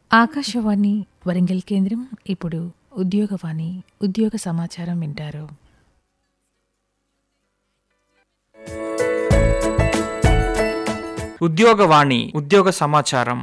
ఆకాశవాణి వరంగల్ కేంద్రం ఇప్పుడు ఉద్యోగవాణి ఉద్యోగ సమాచారం వింటారు ఉద్యోగవాణి ఉద్యోగ సమాచారం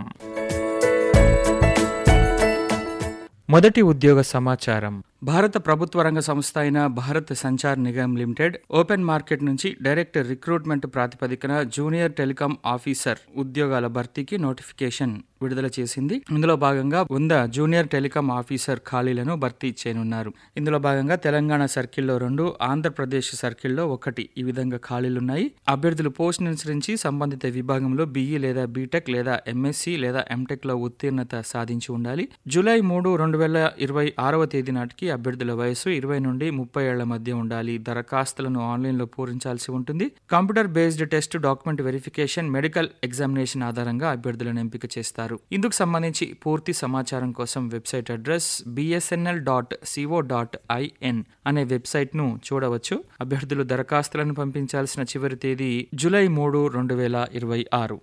మొదటి ఉద్యోగ సమాచారం భారత ప్రభుత్వ రంగ సంస్థ అయిన Bharat Sanchar Nigam limited open market నుంచి డైరెక్ట్ రిక్రూట్మెంట్ ప్రాతిపదికన జూనియర్ టెలికాం ఆఫీసర్ ఉద్యోగాల భర్తీకి నోటిఫికేషన్ విడుదల చేసింది ఇందులో భాగంగా వంద జూనియర్ టెలికాం ఆఫీసర్ ఖాళీలను భర్తీ చేయనున్నారు ఇందులో భాగంగా తెలంగాణ సర్కిల్లో రెండు ఆంధ్రప్రదేశ్ సర్కిల్లో ఒకటి ఈ విధంగా ఖాళీలున్నాయి అభ్యర్థులు పోస్ట్ అనుసరించి సంబంధిత విభాగంలో బీఈ లేదా బీటెక్ లేదా ఎంఎస్సి లేదా ఎంటెక్ లో ఉత్తీర్ణత సాధించి ఉండాలి జూలై మూడు రెండు వేల ఇరవై ఆరవ తేదీ నాటికి అభ్యర్థుల వయసు ఇరవై నుండి ముప్పై ఏళ్ల మధ్య ఉండాలి దరఖాస్తులను ఆన్లైన్ లో పూరించాల్సి ఉంటుంది computer based test document verification medical examination ఆధారంగా అభ్యర్థులను ఎంపిక చేస్తారు ఇందుకు సంబంధించి పూర్తి సమాచారం కోసం website address BSNL dot CO dot IN అనే వెబ్సైట్ ను చూడవచ్చు అభ్యర్థులు దరఖాస్తులను పంపించాల్సిన చివరి తేదీ జూలై మూడు రెండు వేల ఇరవై ఆరు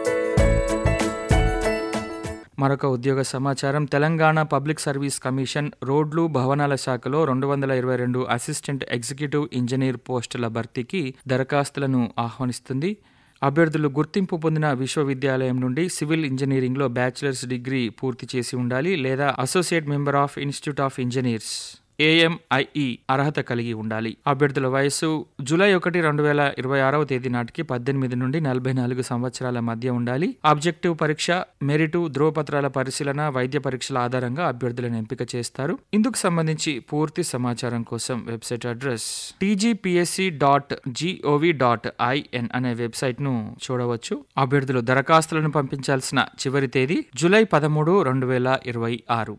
మరొక ఉద్యోగ సమాచారం తెలంగాణ పబ్లిక్ సర్వీస్ కమిషన్ రోడ్లు భవనాల శాఖలో రెండు వందల ఇరవై రెండు అసిస్టెంట్ ఎగ్జిక్యూటివ్ ఇంజనీర్ పోస్టుల భర్తీకి దరఖాస్తులను ఆహ్వానిస్తుంది అభ్యర్థులు గుర్తింపు పొందిన విశ్వవిద్యాలయం నుండి సివిల్ ఇంజనీరింగ్లో బ్యాచిలర్స్ డిగ్రీ పూర్తి చేసి ఉండాలి లేదా associate member of institute of engineers AMIE అర్హత కలిగి ఉండాలి అభ్యర్థుల వయసు జూలై ఒకటి రెండు వేల ఇరవై ఆరవ తేదీ నాటికి పద్దెనిమిది నుండి నలభై నాలుగు సంవత్సరాల మధ్య ఉండాలి ఆబ్జెక్టివ్ పరీక్ష మెరిటు ధ్రువపత్రాల పరిశీలన వైద్య పరీక్షల ఆధారంగా అభ్యర్థులను ఎంపిక చేస్తారు ఇందుకు సంబంధించి పూర్తి సమాచారం కోసం website address TGPSC dot GOV dot IN అనే వెబ్సైట్ ను చూడవచ్చు అభ్యర్థులు దరఖాస్తులను పంపించాల్సిన చివరి తేదీ జూలై పదమూడు రెండు వేల ఇరవై ఆరు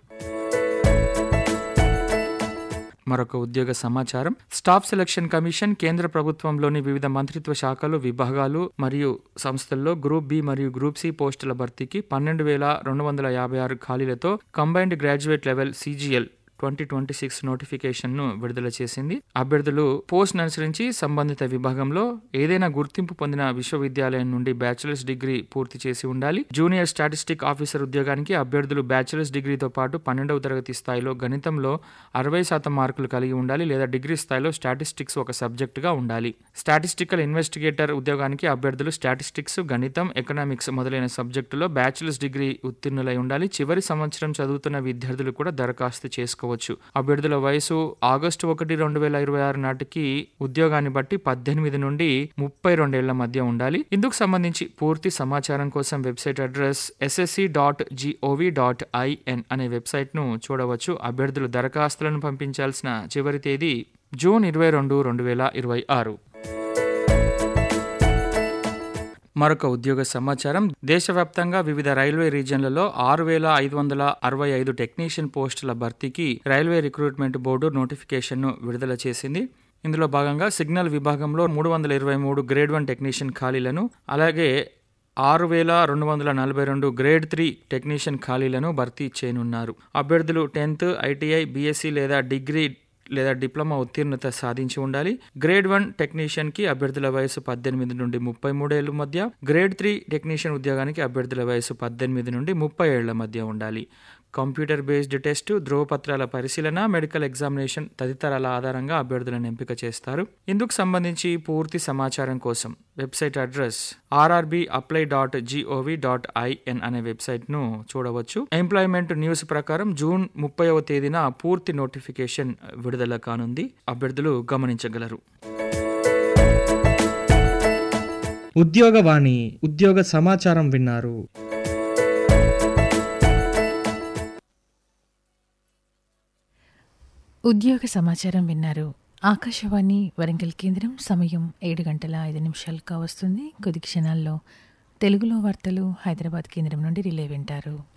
మరొక ఉద్యోగ సమాచారం స్టాఫ్ సెలక్షన్ కమిషన్ కేంద్ర ప్రభుత్వంలోని వివిధ మంత్రిత్వ శాఖలు విభాగాలు మరియు సంస్థల్లో గ్రూప్ బి మరియు గ్రూప్ సి పోస్టుల భర్తీకి పన్నెండు వేల రెండు వందల యాభై ఆరు ఖాళీలతో combined graduate level CGL twenty twenty six నోటిఫికేషన్ను విడుదల చేసింది అభ్యర్థులు పోస్ట్ అనుసరించి సంబంధిత విభాగంలో ఏదైనా గుర్తింపు పొందిన విశ్వవిద్యాలయం నుండి బ్యాచిలర్స్ డిగ్రీ పూర్తి చేసి ఉండాలి జూనియర్ స్టాటిస్టిక్ ఆఫీసర్ ఉద్యోగానికి అభ్యర్థులు బ్యాచిలర్స్ డిగ్రీతో పాటు పన్నెండవ తరగతి స్థాయిలో గణితంలో అరవై శాతం మార్కులు కలిగి ఉండాలి లేదా డిగ్రీ స్థాయిలో స్టాటిస్టిక్స్ ఒక సబ్జెక్టుగా ఉండాలి స్టాటిస్టికల్ ఇన్వెస్టిగేటర్ ఉద్యోగానికి అభ్యర్థులు స్టాటిస్టిక్స్ గణితం ఎకనామిక్స్ మొదలైన సబ్జెక్టులో బ్యాచిలర్స్ డిగ్రీ ఉత్తీర్ణులై ఉండాలి చివరి సంవత్సరం చదువుతున్న విద్యార్థులు కూడా దరఖాస్తు చేసుకోవచ్చు అభ్యర్థుల వయసు ఆగస్టు ఒకటి రెండు వేల ఇరవై ఆరు నాటికి ఉద్యోగాన్ని బట్టి పద్దెనిమిది నుండి ముప్పై రెండేళ్ల మధ్య ఉండాలి ఇందుకు సంబంధించి పూర్తి సమాచారం కోసం website address SSC dot GOV dot IN అనే వెబ్సైట్ ను చూడవచ్చు అభ్యర్థులు దరఖాస్తులను పంపించాల్సిన చివరి తేదీ జూన్ ఇరవై రెండు రెండు వేల ఇరవై ఆరు మరొక ఉద్యోగ సమాచారం దేశవ్యాప్తంగా వివిధ రైల్వే రీజియన్లలో ఆరు వేల ఐదు వందల అరవై ఐదు టెక్నీషియన్ పోస్టుల భర్తీకి రైల్వే రిక్రూట్మెంట్ బోర్డు నోటిఫికేషన్ను విడుదల చేసింది ఇందులో భాగంగా సిగ్నల్ విభాగంలో మూడు వందల ఇరవై మూడు గ్రేడ్ వన్ టెక్నీషియన్ ఖాళీలను అలాగే ఆరు వేల రెండు వందల నలభై రెండు గ్రేడ్ త్రీ టెక్నీషియన్ ఖాళీలను భర్తీ చేయనున్నారు అభ్యర్థులు టెన్త్ ఐటీఐ బీఎస్సీ లేదా డిగ్రీ లేదా డిప్లొమా ఉత్తీర్ణత సాధించి ఉండాలి గ్రేడ్ వన్ టెక్నీషియన్ కి అభ్యర్థుల వయసు పద్దెనిమిది నుండి ముప్పై మూడేళ్ల మధ్య గ్రేడ్ త్రీ టెక్నీషియన్ ఉద్యోగానికి అభ్యర్థుల వయసు పద్దెనిమిది నుండి ముప్పై ఏళ్ల మధ్య ఉండాలి కంప్యూటర్ బేస్డ్ టెస్ట్ ధ్రువపత్రాల పరిశీలన మెడికల్ ఎగ్జామినేషన్ తదితరాల ఆధారంగా అభ్యర్థులను ఎంపిక చేస్తారు ఇందుకు సంబంధించి పూర్తి సమాచారం కోసం website address RRB apply dot GOV dot IN అనే వెబ్సైట్ ను చూడవచ్చు ఎంప్లాయ్మెంట్ న్యూస్ ప్రకారం జూన్ ముప్పైవ తేదీన పూర్తి నోటిఫికేషన్ విడుదల కానుంది అభ్యర్థులు గమనించగలరు ఉద్యోగవాణి ఉద్యోగ సమాచారం విన్నారు ఉద్యోగ సమాచారం విన్నారు ఆకాశవాణి వరంగల్ కేంద్రం సమయం ఏడు గంటల ఐదు నిమిషాలు కావస్తుంది కొద్ది క్షణాల్లో తెలుగులో వార్తలు హైదరాబాద్ కేంద్రం నుండి రిలే వింటారు